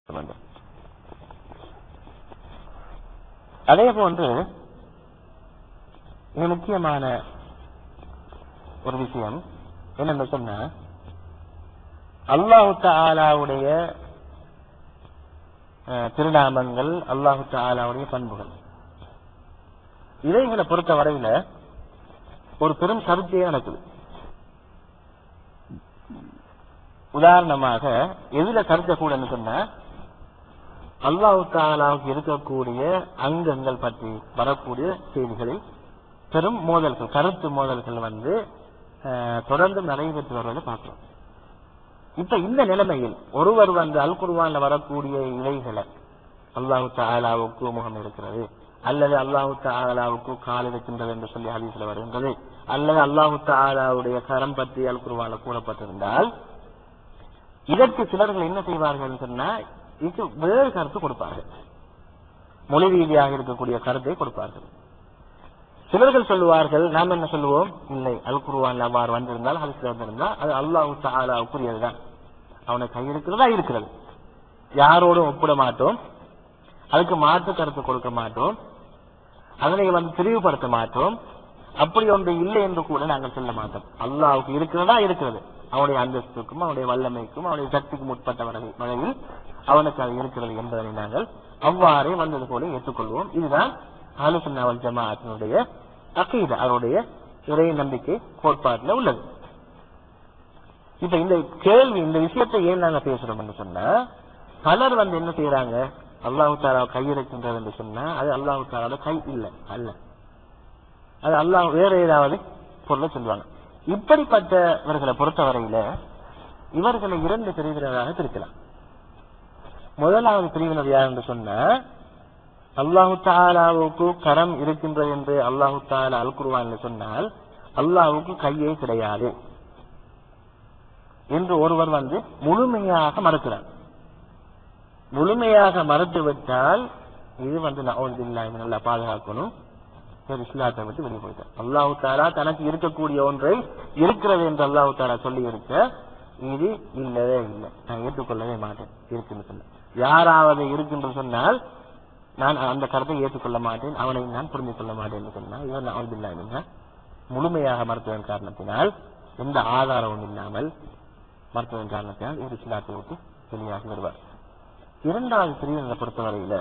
வேண்டும் அதே போன்று மிக முக்கியமான ஒரு விஷயம் என்னன்னு சொன்னா அல்லாஹு தாலாவுடைய அஹ், திருநாமங்கள் அல்லாஹு தாலாவுடைய பண்புகள் இவைகளை பொறுத்த வரையில ஒரு பெரும் கருத்தே நடக்குது உதாரணமாக எதுல கருத்த கூடன்னு சொன்னா அல்லாஹு தாலாவுக்கு இருக்கக்கூடிய அங்கங்கள் பற்றி வரக்கூடிய செய்திகளில் பெரும் மோதல்கள் கருத்து மோதல்கள் வந்து அஹ், தொடர்ந்து நடைபெற்று வருவதை பார்க்கிறோம் இப்ப இந்த நிலைமையில் ஒருவர் வந்து அல் குர்வான்ல வரக்கூடிய இவைகளை அல்லாஹு தாலாவுக்கு முகம் இருக்கிறது அல்லது அல்லாஹு தாலாவுக்கு கால் இருக்கின்றது என்று சொல்லி ஹதீஸ்ல வருகின்றது அல்லது அல்லாஹு தாலாவுடைய கரம் பற்றி அல் குர்வான்ல கூறப்பட்டிருந்தால் இதற்கு சிலர்கள் என்ன செய்வார்கள் சொன்னா இதுக்கு வேறு கருத்து கொடுப்பார்கள் மொழி ரீதியாக இருக்கக்கூடிய கருத்தை கொடுப்பார்கள் சிலர்கள் சொல்லுவார்கள் நாம் என்ன சொல்லுவோம் இல்லை அல் குருவான் அவ்வாறு வந்திருந்தால் ஹதீஸ்ல வந்திருந்தால் அது அல்லாஹு தாலாவுக்குரியதுதான் அவனுக்கு கை இருக்கிறதா இருக்கிறது யாரோடும் ஒப்பிட மாட்டோம் அதுக்கு மாற்று கருத்து கொடுக்க மாட்டோம் அதனை வந்து தெளிவுபடுத்த மாட்டோம் அப்படி ஒன்று இல்லை என்று கூட நாங்கள் சொல்ல மாட்டோம் அல்லாஹ்வுக்கு இருக்கிறதா இருக்கிறது அவனுடைய அந்தஸ்துக்கும் அவனுடைய வல்லமைக்கும் அவனுடைய சக்திக்கும் உட்பட்ட வகை- வகையில் அவனுக்கு அது இருக்கிறது என்பதனை நாங்கள் அவ்வாறே வந்தது போல ஏற்றுக்கொள்வோம் இதுதான் ஆலுசுன்னாவல் ஜமாஅத்தினுடைய அகீதா அவருடைய இறை நம்பிக்கை கோட்பாட்டில் உள்ளது இப்ப இந்த கேள்வி இந்த விஷயத்தை ஏன் நாங்க பேசுறோம் என்று சொன்னா பலர் வந்து என்ன செய்யறாங்க அல்லாஹு தாலா கை இருக்கின்றது என்று சொன்னா அது அல்லாஹு தாலாவோட கை இல்லை அல்ல அது அல்லாஹ் வேற ஏதாவது பொருளை சொல்லுவாங்க இப்படிப்பட்டவர்களை பொறுத்தவரையில இவர்களை இரண்டு பிரிவினராக பிரிக்கலாம் முதலாவது பிரிவினர் யார் என்று சொன்னா அல்லாஹு தாலாவுக்கு கரம் இருக்கின்றது என்று அல்லாஹு தாலா அல் குருவான் சொன்னால் அல்லாஹ்வுக்கு கையே கிடையாது என்று ஒருவர் வந்து முழுமையாக மறுக்கிறார் முழுமையாக மறுத்து விட்டால் இது வந்து நவுதுல்லா நல்லா பாதுகாக்கணும் சரி இஸ்லாத்தை விட்டு வெளியே போயிட்டார் அல்லாஹு தாலா தனக்கு இருக்கக்கூடிய ஒன்றை இருக்கிறது என்று அல்லாஹு தாலா சொல்லி இருக்க இது இல்லவே இல்லை நான் ஏற்றுக்கொள்ளவே மாட்டேன் இருக்குன்னு சொல்ல யாராவது இருக்குன்னு சொன்னால் நான் அந்த கருத்தை ஏற்றுக்கொள்ள மாட்டேன் அவனை நான் புரிந்து கொள்ள மாட்டேன் என்று சொன்னால் இவர் நவுதுல்லா முழுமையாக மறுத்ததன் காரணத்தினால் எந்த ஆதாரமும் இல்லாமல் மருத்துவம் காரணத்தினால் இவர் இஸ்லாத்தை விட்டு வெளியாகி வருவார் இரண்டாவது பிரிவினரை பொறுத்தவரையில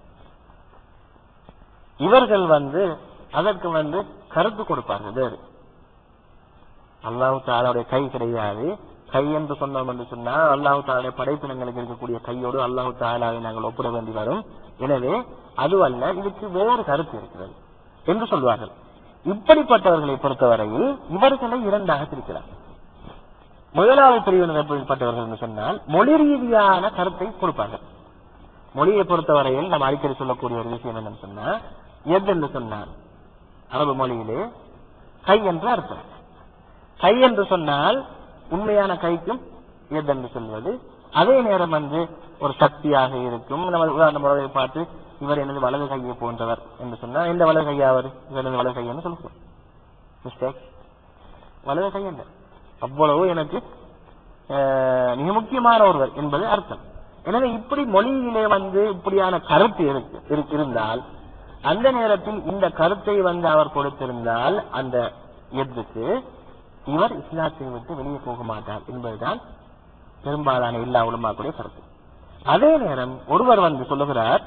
இவர்கள் வந்து அதற்கு வந்து கருத்து கொடுப்பார்கள் வேறு அல்லாஹு தாலாவுடைய கை கிடையாது கை என்று சொன்னோம் என்று சொன்னால் அல்லாஹு தாலாவுடைய படைப்பினங்களுக்கு இருக்கக்கூடிய கையோடு அல்லாஹு தாலாவை நாங்கள் ஒப்பிட வேண்டி வரும் எனவே அதுவல்ல இதுக்கு வேறு கருத்து இருக்கிறது என்று சொல்வார்கள் இப்படிப்பட்டவர்களை பொறுத்தவரையில் இவர்களை இரண்டாக பிரிக்கிறார் முதலாவது பிரிவினர் எப்படிப்பட்டவர்கள் என்று சொன்னால் மொழி ரீதியான கருத்தை கொடுப்பார்கள் மொழியை பொறுத்தவரையில் நம்ம அடிக்கடி சொல்லக்கூடிய ஒரு விஷயம் என்னன்னு சொன்னா எது என்று சொன்னால் அரபு மொழியிலே கை என்று அர்த்தம் கை என்று சொன்னால் உண்மையான கைக்கும் எது என்று சொல்வது அதே நேரம் வந்து ஒரு சக்தியாக இருக்கும் நம்ம உதாரண முறையை பார்த்து இவர் எனது வலது கையை போன்றவர் என்று சொன்னால் எந்த வலது கையாவது இவர் எனது வலது கைன்னு சொல்லுவோம் மிஸ்டேக் வலது கை என்ன அவ்வளவு எனக்கு அஹ், மிக முக்கியமான ஒருவர் என்பது அர்த்தம் எனவே இப்படி மொழியிலே வந்து இப்படியான கருத்து இருக்கு இருக்கு- இருந்தால் அந்த நேரத்தில் இந்த கருத்தை வந்து அவர் கொடுத்திருந்தால் அந்த எதுக்கு இவர் இஸ்லாத்தை விட்டு வெளியே போக மாட்டார் என்பதுதான் பெரும்பாலான எல்லா உலமாக்குடைய கருத்து அதே நேரம் ஒருவர் வந்து சொல்லுகிறார்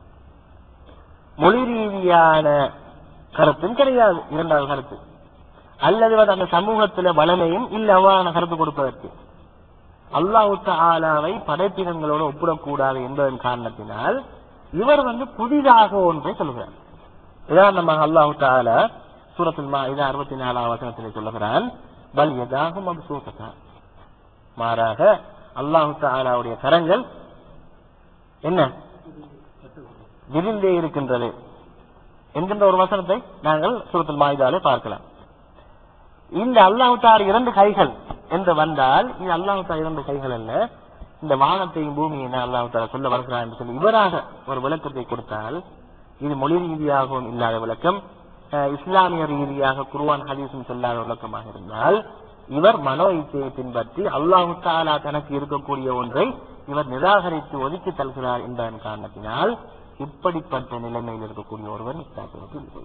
மொழி ரீதியான கருத்தும் கிடையாது இரண்டாவது கருத்து அல்லது வந்து அந்த சமூகத்துல வளமையும் இல்ல அவ்வாறான கருத்து கொடுப்பதற்கு அல்லாஹு ஆலாவை படைப்பினங்களோடு ஒப்பிடக்கூடாது என்பதன் காரணத்தினால் இவர் வந்து புதிதாக ஒன்றை சொல்கிறார் உதாரணமாக அல்லாஹு தாலா சூரத்துல் மாஇதா அறுபத்தி நாலாம் வசனத்திலே சொல்லுகிறான் பல் எதாகும் அப்சூசதா மாறாக அல்லாஹு தாலாவுடைய கரங்கள் என்ன விரிந்தே இருக்கின்றது என்கின்ற ஒரு வசனத்தை நாங்கள் சூரத்துல் மாயிதாலே பார்க்கலாம் இந்த அல்லாஹு தாலா இரண்டு கைகள் என்று வந்தால் இது அல்லாஹு தாலா இரண்டு கைகள் அல்ல இந்த வானத்தையும் பூமியை அல்லாஹு தாலா சொல்ல வருகிறார் என்று சொல்லி இவராக ஒரு விளக்கத்தை கொடுத்தால் இது மொழி ரீதியாகவும் இல்லாத விளக்கம் அஹ், இஸ்லாமிய ரீதியாக குர்ஆன் ஹதீஸும் சொல்லாத விளக்கமாக இருந்தால் இவர் மனோ இச்சையை பின்பற்றி அல்லாஹு தாலா தனக்கு இருக்கக்கூடிய ஒன்றை இவர் நிராகரித்து ஒதுக்கி தள்ளுகிறார் என்பதன் காரணத்தினால் இப்படிப்பட்ட நிலைமையில் இருக்கக்கூடிய ஒருவர் இஸ்லாத்திற்கு இல்லை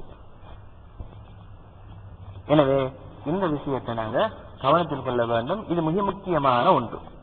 எனவே இந்த விஷயத்தை நாங்க கவனத்தில் கொள்ள வேண்டும் இது மிக முக்கியமான ஒன்று